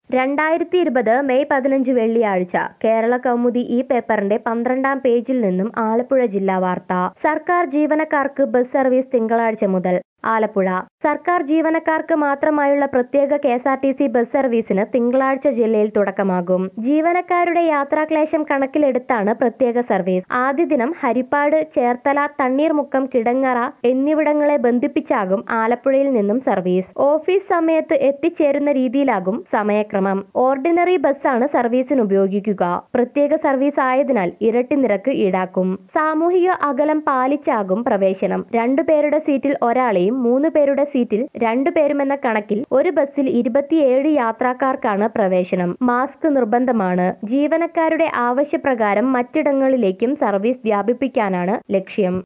രണ്ടായിരത്തി ഇരുപത് മെയ് പതിനഞ്ച് വെള്ളിയാഴ്ച കേരള കൗമുദി ഈ പേപ്പറിന്റെ പന്ത്രണ്ടാം പേജിൽ നിന്നും ആലപ്പുഴ ജില്ലാ വാർത്ത സർക്കാർ ജീവനക്കാർക്ക് ബസ് സർവീസ് തിങ്കളാഴ്ച മുതൽ ആലപ്പുഴ സർക്കാർ ജീവനക്കാർക്ക് മാത്രമായുള്ള പ്രത്യേക K S R T C bus സർവീസിന് തിങ്കളാഴ്ച ജില്ലയിൽ തുടക്കമാകും ജീവനക്കാരുടെ യാത്രാക്ലേശം കണക്കിലെടുത്താണ് പ്രത്യേക സർവീസ് ആദ്യ ദിനം ഹരിപ്പാട് ചേർത്തല തണ്ണീർമുക്കം കിടങ്ങറ എന്നിവിടങ്ങളെ ബന്ധിപ്പിച്ചാകും ആലപ്പുഴയിൽ നിന്നും സർവീസ് ഓഫീസ് സമയത്ത് എത്തിച്ചേരുന്ന രീതിയിലാകും സമയക്രമം ഓർഡിനറി ബസ്സാണ് സർവീസിന് ഉപയോഗിക്കുക പ്രത്യേക സർവീസ് ആയതിനാൽ ഇരട്ടി നിരക്ക് ഈടാക്കും സാമൂഹിക അകലം പാലിച്ചാകും പ്രവേശനം രണ്ടുപേരുടെ സീറ്റിൽ ഒരാളെയും മൂന്ന് പേരുടെ സീറ്റിൽ രണ്ടുപേരുമെന്ന കണക്കിൽ ഒരു ബസ്സിൽ ഇരുപത്തിയേഴ് യാത്രക്കാർക്കാണ് പ്രവേശനം മാസ്ക് നിർബന്ധമാണ് ജീവനക്കാരുടെ ആവശ്യപ്രകാരം മറ്റിടങ്ങളിലേക്കും സർവീസ് വ്യാപിപ്പിക്കാനാണ് ലക്ഷ്യം